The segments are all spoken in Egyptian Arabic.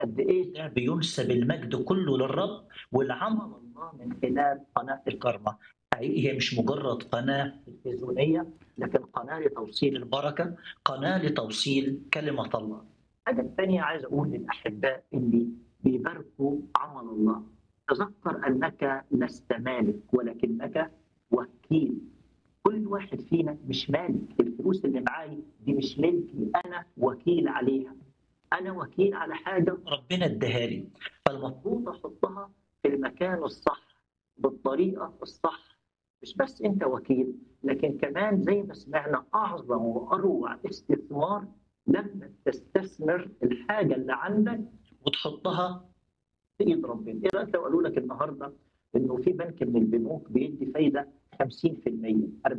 قد ايه ده بينسب المجد كله للرب والعمل الله من خلال قناه الكرمه حقيقي هي مش مجرد قناه تلفزيونيه لكن قناه لتوصيل البركه قناه لتوصيل كلمه الله الحاجه الثانيه عايز اقول للاحباء اللي بيباركوا عمل الله تذكر انك لست مالك ولكنك وكيل كل واحد فينا مش مالك الفلوس اللي معايا دي مش ملكي انا وكيل عليها انا وكيل على حاجه ربنا اداها لي فالمفروض احطها في المكان الصح بالطريقه الصح مش بس انت وكيل لكن كمان زي ما سمعنا اعظم واروع استثمار لما تستثمر الحاجه اللي عندك وتحطها في ايد ربنا ايه رايك لو قالوا لك النهارده انه في بنك من البنوك بيدي فايده 50% 40%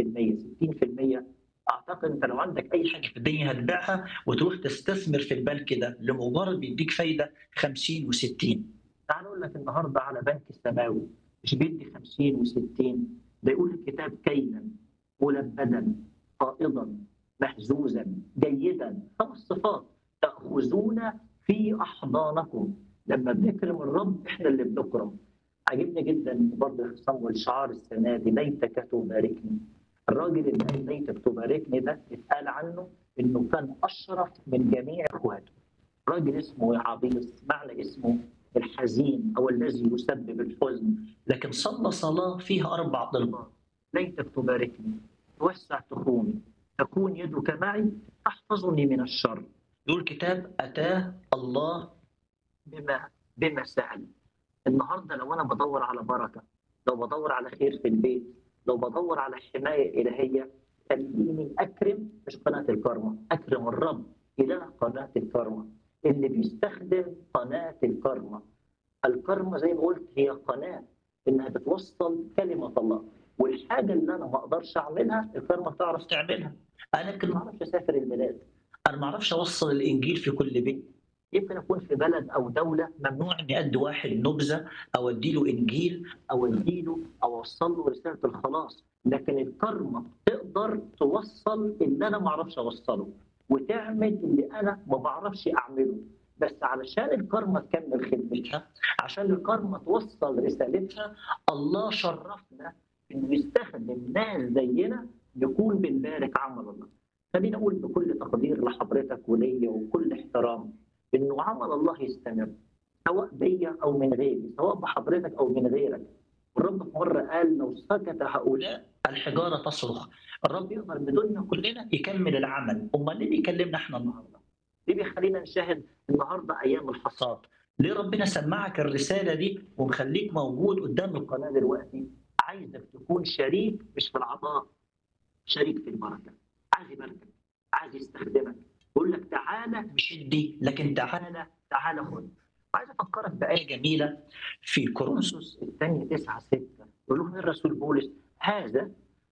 60% اعتقد انت لو عندك اي حاجه في الدنيا هتبيعها وتروح تستثمر في البنك ده لمجرد بيديك فايده 50 و60 تعال اقول لك النهارده على بنك السماوي مش بيدي 50 و60 ده يقول الكتاب كيلا ملبدا قائضا محزوزا جيدا خمس صفات تاخذون في احضانكم لما بنكرم الرب احنا اللي بنكرم عجبني جدا برضه صمويل شعار السنه دي ليتك تباركني الراجل اللي قال ليتك تباركني ده اتقال عنه انه كان اشرف من جميع اخواته راجل اسمه عبيص معنى اسمه الحزين او الذي يسبب الحزن لكن صلى صلاه فيها اربع طلبات ليتك تباركني توسع تخومي تكون يدك معي تحفظني من الشر يقول الكتاب اتاه الله بما بما سأل النهارده لو انا بدور على بركه لو بدور على خير في البيت لو بدور على حمايه الهيه خليني اكرم مش قناه الكرمه اكرم الرب الى قناه الكرمه اللي بيستخدم قناه الكرمه الكرمه زي ما قلت هي قناه انها بتوصل كلمه الله والحاجه اللي انا ما اقدرش اعملها الكرمه تعرف تعملها انا يمكن ما اعرفش اسافر البلاد انا ما اعرفش اوصل الانجيل في كل بيت يمكن اكون في بلد او دوله ممنوع اني ادي واحد نبذه او اديله انجيل او اديله او اوصل له رساله الخلاص لكن الكرمه تقدر توصل اللي انا ما اعرفش اوصله وتعمل اللي انا ما بعرفش اعمله بس علشان الكرمه تكمل خدمتها عشان الكرمه توصل رسالتها الله شرفنا انه يستخدم ناس زينا نكون بنبارك عمل الله خليني اقول بكل تقدير لحضرتك وليا وكل احترام انه عمل الله يستمر سواء بيا او من غيري سواء بحضرتك او من غيرك الرب في مره قال لو سكت هؤلاء الحجاره تصرخ الرب يقدر بدوننا كلنا يكمل العمل امال ليه بيكلمنا احنا النهارده ليه بيخلينا نشاهد النهارده ايام الحصاد ليه ربنا سمعك الرساله دي ومخليك موجود قدام القناه دلوقتي عايزك تكون شريك مش في العطاء شريك في البركه عايز يباركك عايز يستخدمك يقول لك تعالى مش ادي لكن تعالى تعالى خد وعايز افكرك بايه جميله في كورنثوس الثانيه 9 6 يقول لهم الرسول بولس هذا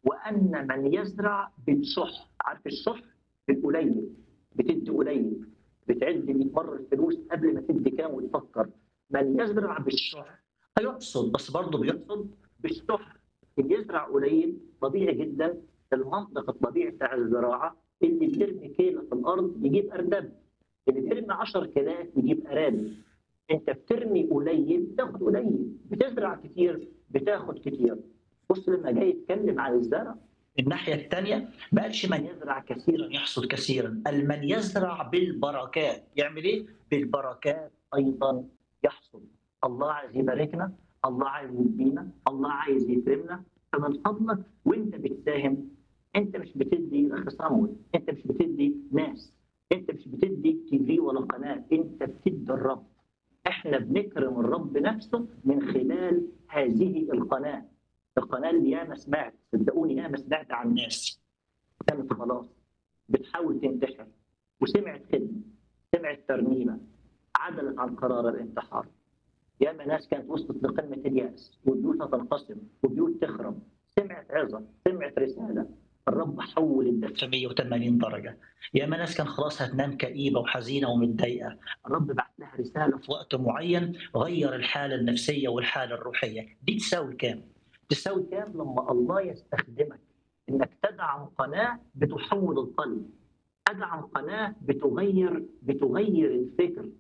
وان من يزرع بالشح عارف الشح بالقليل بتدي قليل بتعد 100 مره الفلوس قبل ما تدي كام وتفكر من يزرع بالشح هيحصد بس برضه بيحصد بالشح اللي يزرع قليل طبيعي جدا المنطق الطبيعي بتاع الزراعه اللي بيرمي كيلة في الارض يجيب اردب اللي بيرمي 10 كيلات يجيب ارانب انت بترمي قليل بتاخد قليل بتزرع كتير بتاخد كتير بص لما جاي يتكلم عن الزرع الناحية الثانية ما قالش من يزرع كثيرا يحصد كثيرا قال من يزرع بالبركات يعمل ايه؟ بالبركات ايضا يحصد الله عايز يباركنا الله عايز يدينا الله عايز يكرمنا فمن فضلك وانت بتساهم انت مش بتدي اخ صامويل انت مش بتدي ناس انت مش بتدي تي في ولا قناه انت بتدي الرب احنا بنكرم الرب نفسه من خلال هذه القناه القناه اللي ياما سمعت صدقوني ياما سمعت عن ناس كانت خلاص بتحاول تنتحر وسمعت خدمه سمعت ترنيمه عدلت عن قرار الانتحار ياما ناس كانت وصلت لقمه الياس وبيوتها تنقسم وبيوت تخرب سمعت عظه سمعت رساله الرب حول الدفة 180 درجة يا ما ناس كان خلاص هتنام كئيبة وحزينة ومتضايقة الرب بعت لها رسالة في وقت معين غير الحالة النفسية والحالة الروحية دي تساوي كام؟ تساوي كام لما الله يستخدمك انك تدعم قناة بتحول القلب ادعم قناة بتغير بتغير الفكر